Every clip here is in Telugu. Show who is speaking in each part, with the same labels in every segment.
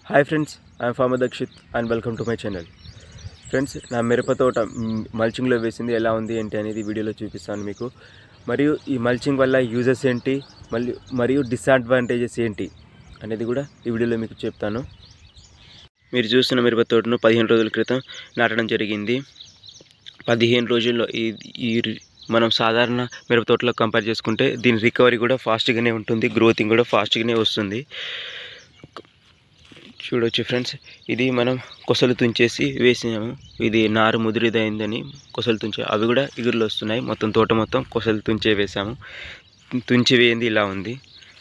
Speaker 1: hi friends I'm farmer Dakshit and welcome to my channel friends నా మిరప తోట మ్, మల్చింగ్లో వేసింది ఎలా ఉంది ఏంటి అనేది వీడియోలో చూపిస్తాను మీకు మరియు ఈ మల్చింగ్ వల్ల యూజెస్ ఏంటి మళ్ళీ మరియు డిసడ్వాంటేజెస్ ఏంటి అనేది కూడా ఈ వీడియోలో మీకు చెప్తాను మీరు చూస్తున్న మిరప తోటను పదిహేను రోజుల క్రితం నాటడం జరిగింది పదిహేను రోజుల్లో ఈ ఈ రి- మనం సాధారణ మిరప తోటలో కంపేర్ చేసుకుంటే దీని రికవరీ కూడా ఫాస్ట్గానే ఉంటుంది గ్రోతింగ్ కూడా ఫాస్ట్గానే వస్తుంది చూడొచ్చు ఫ్రెండ్స్ ఇది మనం కొసలు తుంచేసి వేసినాము ఇది నారు ముదిరిదైందని కొసలు తుంచే అవి కూడా ఇగురులు వస్తున్నాయి మొత్తం తోట మొత్తం కొసలు తుంచే వేసాము తుంచి వేయింది ఇలా ఉంది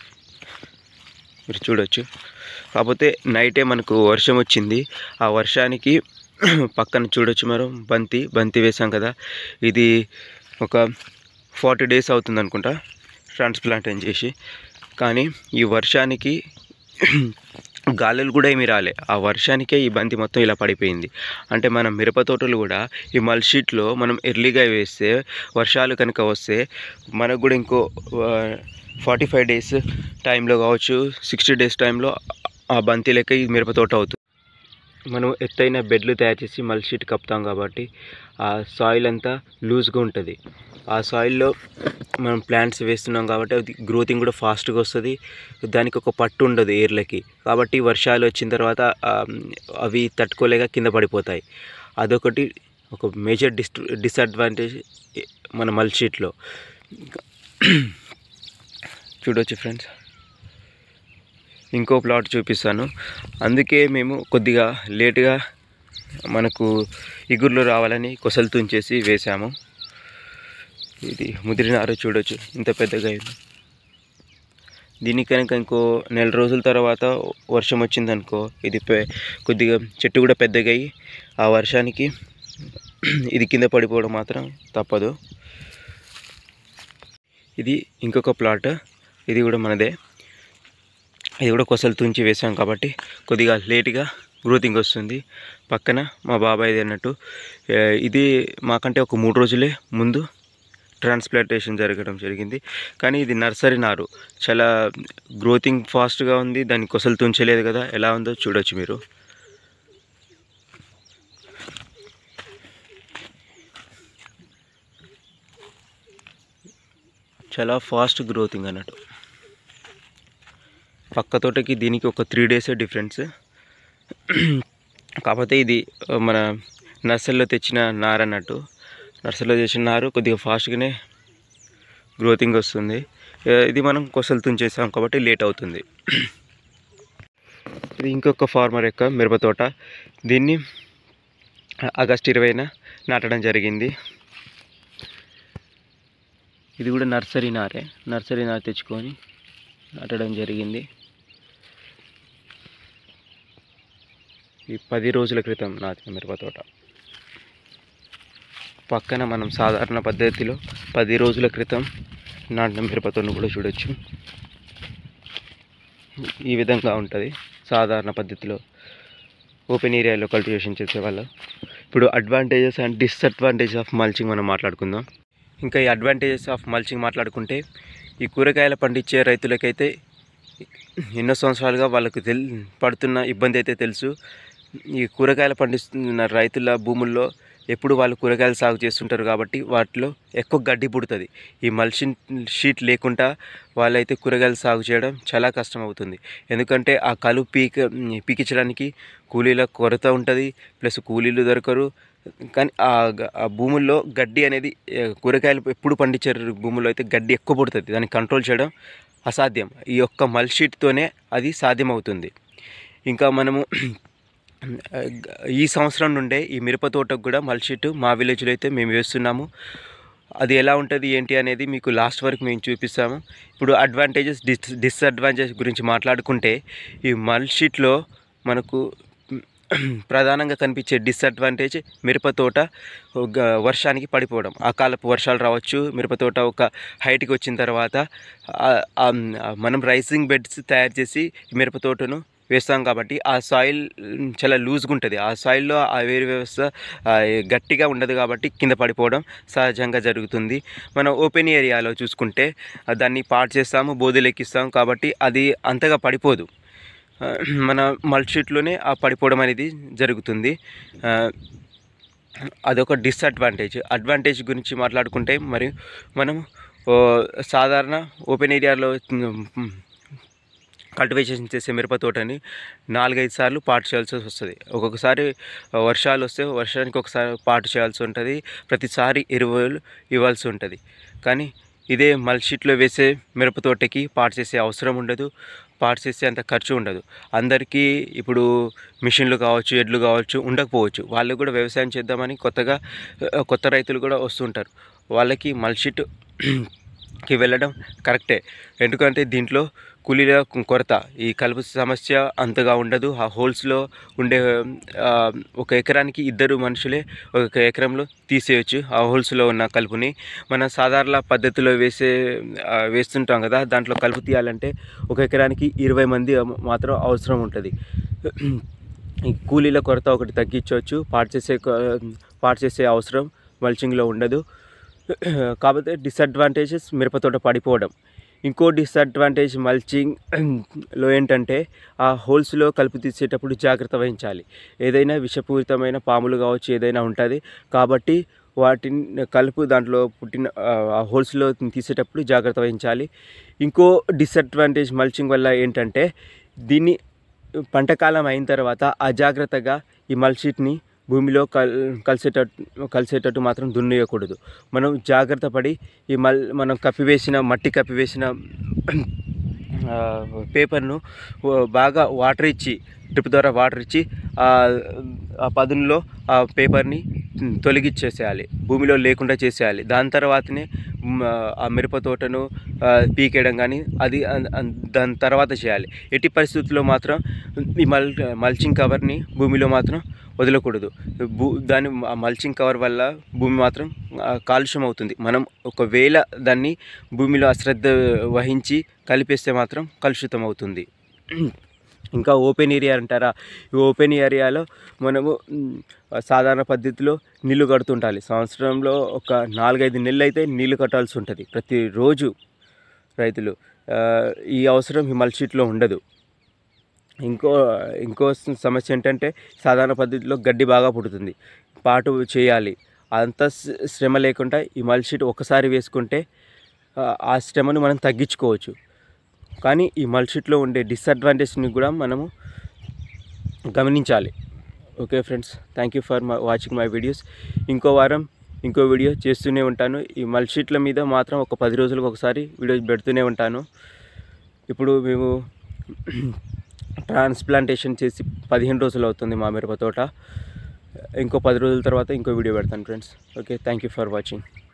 Speaker 1: మీరు చూడొచ్చు కాకపోతే నైటే మనకు వర్షం వచ్చింది ఆ వర్షానికి పక్కన చూడొచ్చు మనం బంతి బంతి వేసాం కదా ఇది ఒక ఫార్టీ డేస్ అవుతుంది అనుకుంటా ట్రాన్స్ప్లాంట్ చేసి కానీ ఈ వర్షానికి గాలులు కూడా ఏమీ రాలే ఆ వర్షానికే ఈ బంతి మొత్తం ఇలా పడిపోయింది అంటే మన మిరప తోటలు కూడా ఈ మల్ షీట్లో మనం ఎర్లీగా వేస్తే వర్షాలు కనుక వస్తే మనకు కూడా ఇంకో ఫార్టీ ఫైవ్ డేస్ టైంలో కావచ్చు సిక్స్టీ డేస్ టైంలో ఆ బంతి లెక్క ఈ మిరప తోట అవుతుంది మనం ఎత్తైన బెడ్లు తయారు చేసి మల్ షీట్ కప్పుతాం కాబట్టి ఆ సాయిల్ అంతా లూజ్గా ఉంటుంది ఆ సాయిల్లో మనం ప్లాంట్స్ వేస్తున్నాం కాబట్టి అది గ్రోతింగ్ కూడా ఫాస్ట్గా వస్తుంది దానికి ఒక పట్టు ఉండదు ఏర్లకి కాబట్టి వర్షాలు వచ్చిన తర్వాత ఆ, అవి తట్టుకోలేక కింద పడిపోతాయి అదొకటి ఒక మేజర్ డిస్ డిసడ్వాంటేజ్ మన మల్ షీట్లో చూడొచ్చు ఫ్రెండ్స్ ఇంకో ప్లాట్ చూపిస్తాను అందుకే మేము కొద్దిగా లేటుగా మనకు ఇగుర్లు రావాలని కొసలు తుంచేసి వేసాము ఇది ముదిరినారు చూడొచ్చు ఇంత పెద్దగా అయింది దీనికి కనుక ఇంకో నెల రోజుల తర్వాత వర్షం వచ్చిందనుకో ఇది పె- కొద్దిగా చెట్టు కూడా పెద్దగా అయ్యి ఆ వర్షానికి ఇది కింద పడిపోవడం మాత్రం తప్పదు ఇది ఇంకొక ప్లాట్ ఇది కూడా మనదే ఇది కూడా కొసలు తుంచి వేసాం కాబట్టి కొద్దిగా లేట్గా గ్రోతింగ్ వస్తుంది పక్కన మా బాబాయ్ది అన్నట్టు ఏ, ఇది మాకంటే ఒక మూడు రోజులే ముందు ట్రాన్స్ప్లాంటేషన్ జరగడం జరిగింది కానీ ఇది నర్సరీ నారు చాలా గ్రోతింగ్ ఫాస్ట్గా ఉంది దాన్ని కొసలు తుంచలేదు కదా ఎలా ఉందో చూడొచ్చు మీరు చాలా ఫాస్ట్ గ్రోతింగ్ అన్నట్టు పక్క తోటకి దీనికి ఒక త్రీ డేసే డిఫరెన్స్ కాకపోతే ఇది ఆ, మన నర్సరీలో తెచ్చిన నార అన్నట్టు నర్సరీలో తెచ్చిన నారు కొద్దిగా ఫాస్ట్గానే గ్రోతింగ్ వస్తుంది ఆ, ఇది మనం కొసలు తుంచేసాం కాబట్టి లేట్ అవుతుంది ఇది ఇంకొక ఫార్మర్ యొక్క మిరప తోట దీన్ని ఆగస్ట్ ఇరవైన నాటడం జరిగింది ఇది కూడా నర్సరీ నారే నర్సరీ నార తెచ్చుకొని నాటడం జరిగింది ఈ పది రోజుల క్రితం నాటిన మిరప తోట పక్కన మనం సాధారణ పద్ధతిలో పది రోజుల క్రితం నాటిన మిరప తోటను కూడా చూడొచ్చు ఈ విధంగా ఉంటుంది సాధారణ పద్ధతిలో ఓపెన్ ఏరియాలో కల్టివేషన్ చేసేవాళ్ళు ఇప్పుడు advantages and disadvantages of mulching మనం మాట్లాడుకుందాం ఇంకా ఈ అడ్వాంటేజెస్ ఆఫ్ మల్చింగ్ మాట్లాడుకుంటే ఈ కూరగాయలు పండించే రైతులకైతే ఎన్నో సంవత్సరాలుగా వాళ్ళకు తెల్ పడుతున్న ఇబ్బంది అయితే తెలుసు ఈ కూరగాయలు పండిస్తున్న రైతుల భూముల్లో ఎప్పుడు వాళ్ళు కూరగాయలు సాగు చేస్తుంటారు కాబట్టి వాటిలో ఎక్కువ గడ్డి పుడుతుంది ఈ మల్షిన్ షీట్ లేకుండా వాళ్ళైతే కూరగాయలు సాగు చేయడం చాలా కష్టం అవుతుంది ఎందుకంటే ఆ కలుపు పీక పీకించడానికి కూలీల కొరత ఉంటుంది ప్లస్ కూలీలు దొరకరు కానీ ఆ గ- ఆ భూముల్లో గడ్డి అనేది ఏ, కూరగాయలు ఎప్పుడు పండించే భూముల్లో అయితే గడ్డి ఎక్కువ పుడుతుంది దాన్ని కంట్రోల్ చేయడం అసాధ్యం ఈ యొక్క మల్ షీట్తోనే అది సాధ్యమవుతుంది ఇంకా మనము ఈ సంవత్సరం నుండే ఈ మిరప తోటకు కూడా మల్ షీట్ మా విలేజ్లో అయితే మేము వేస్తున్నాము అది ఎలా ఉంటుంది ఏంటి అనేది మీకు లాస్ట్ వరకు మేము చూపిస్తాము ఇప్పుడు అడ్వాంటేజెస్ డిస్ డిసడ్వాంటేజెస్ గురించి మాట్లాడుకుంటే ఈ మల్ షీట్లో మనకు ప్రధానంగా కనిపించే డిసడ్వాంటేజ్ మిరప తోట ఒక వర్షానికి పడిపోవడం అకాలపు వర్షాలు రావచ్చు మిరప తోట ఒక హైట్కి వచ్చిన తర్వాత ఆ- ఆ మనం రైసింగ్ బెడ్స్ తయారు చేసి మిరప తోటను వేస్తాం కాబట్టి ఆ సాయిల్ చాలా లూజ్గా ఉంటుంది ఆ సాయిల్లో ఆ వేరు వ్యవస్థ ఆ, గట్టిగా ఉండదు కాబట్టి కింద పడిపోవడం సహజంగా జరుగుతుంది మనం ఓపెన్ ఏరియాలో చూసుకుంటే ఆ, దాన్ని పాడు చేస్తాము బోధులు ఎక్కిస్తాం కాబట్టి అది అంతగా పడిపోదు ఆ, మన మల్చ్ షీట్లోనే ఆ పడిపోవడం అనేది జరుగుతుంది ఆ, అదొక డిసడ్వాంటేజ్ అడ్వాంటేజ్ గురించి మాట్లాడుకుంటే మరి మనం ఓ, సాధారణ ఓపెన్ ఏరియాలో కల్టివేషన్ చేసే మిరప తోటని నాలుగైదు సార్లు పాటు చేయాల్సి వస్తుంది ఒక్కొక్కసారి వర్షాలు వస్తే వర్షానికి ఒకసారి పాటు చేయాల్సి ఉంటుంది ప్రతిసారి ఎరువులు ఇవ్వాల్సి ఉంటుంది కానీ ఇదే మల్షీట్లో వేసే మిరప తోటకి పాటు చేసే అవసరం ఉండదు పాటు చేసే అంత ఖర్చు ఉండదు అందరికీ ఇప్పుడు మిషన్లు కావచ్చు ఎడ్లు కావచ్చు ఉండకపోవచ్చు వాళ్ళు కూడా వ్యవసాయం చేద్దామని కొత్తగా ఆ, కొత్త రైతులు కూడా వస్తుంటారు వాళ్ళకి మల్షీట్ కి వెళ్ళడం కరెక్టే ఎందుకంటే దీంట్లో కూలీల కొరత ఈ కలుపు సమస్య అంతగా ఉండదు ఆ హోల్స్లో ఉండే ఆ, ఒక ఎకరానికి ఇద్దరు మనుషులే ఒక ఎకరంలో తీసేయచ్చు ఆ హోల్స్లో ఉన్న కలుపుని మన సాధారణ పద్ధతిలో వేసే ఆ, వేస్తుంటాం కదా దాంట్లో కలుపు తీయాలంటే ఒక ఎకరానికి ఇరవై మంది మాత్రం అవసరం ఉంటుంది ఈ కూలీల కొరత ఒకటి తగ్గించవచ్చు పాటు చేసే కొ- పాటు చేసే అవసరం మల్చింగ్లో ఉండదు కాకపోతే డిసడ్వాంటేజెస్ మిరపతోట పడిపోవడం ఇంకో డిసడ్వాంటేజ్ మల్చింగ్ లో ఏంటంటే ఆ హోల్స్లో కలుపు తీసేటప్పుడు జాగ్రత్త వహించాలి ఏదైనా విషపూరితమైన పాములు కావచ్చు ఏదైనా ఉంటుంది కాబట్టి వాటిని కలుపు దాంట్లో పుట్టిన ఆ హోల్స్లో తీసేటప్పుడు జాగ్రత్త వహించాలి ఇంకో డిసడ్వాంటేజ్ మల్చింగ్ వల్ల ఏంటంటే దీన్ని పంటకాలం అయిన తర్వాత అజాగ్రత్తగా ఈ మల్షీట్ని భూమిలో కల్ కలిసేటట్టు కలిసేటట్టు మాత్రం దున్నేయకూడదు మనం జాగ్రత్త పడి ఈ మల్ మనం కప్పివేసిన మట్టి కప్పివేసిన ఆ, పేపర్ను ఓ, బాగా వాటర్ ఇచ్చి డ్రిప్ ద్వారా వాటర్ ఇచ్చి ఆ ఆ పదునులో ఆ పేపర్ని తొలగిచ్చేసేయాలి భూమిలో లేకుండా చేసేయాలి దాని తర్వాతనే మ్, ఆ మిరప తోటను ఆ, పీకేయడం కానీ అది అన్- అన్- దాని తర్వాత చేయాలి ఎట్టి పరిస్థితుల్లో మాత్రం ఈ మల్ మల్చింగ్ కవర్ని భూమిలో మాత్రం వదలకూడదు భూ దాని ఆ మల్చింగ్ కవర్ వల్ల భూమి మాత్రం ఆ, కాలుష్యం అవుతుంది మనం ఒకవేళ దాన్ని భూమిలో అశ్రద్ధ వహించి కలిపేస్తే మాత్రం కలుషితం అవుతుంది ఇంకా ఓపెన్ ఏరియా అంటారా ఈ ఓపెన్ ఏరియాలో మనము మ్, సాధారణ పద్ధతిలో నీళ్లు కడుతుంటాలి సంవత్సరంలో ఒక నాలుగైదు నెలలు అయితే నీళ్లు కట్టాల్సి ఉంటుంది ప్రతిరోజు రైతులు ఆ, ఈ అవసరం ఈ మల్షీట్లో ఉండదు ఇంకో ఇంకో సమస్య ఏంటంటే సాధారణ పద్ధతిలో గడ్డి బాగా పుడుతుంది పాటు చేయాలి అంత శ్ర- శ్రమ లేకుండా ఈ మల్ షీట్ ఒకసారి వేసుకుంటే ఆ, ఆ శ్రమను మనం తగ్గించుకోవచ్చు కానీ ఈ మల్ షీట్లో ఉండే డిసడ్వాంటేజ్ని కూడా మనము గమనించాలి okay friends thank you for my watching my videos ఇంకో వారం ఇంకో వీడియో చేస్తూనే ఉంటాను ఈ మల్ షీట్ల మీద మాత్రం ఒక పది రోజులకు ఒకసారి వీడియో పెడుతూనే ఉంటాను ఇప్పుడు మేము ట్రాన్స్ప్లాంటేషన్ చేసి పదిహేను రోజులు అవుతుంది మా మిరప తోట ఇంకో పది రోజుల తర్వాత ఇంకో వీడియో పెడతాను friends okay thank you for watching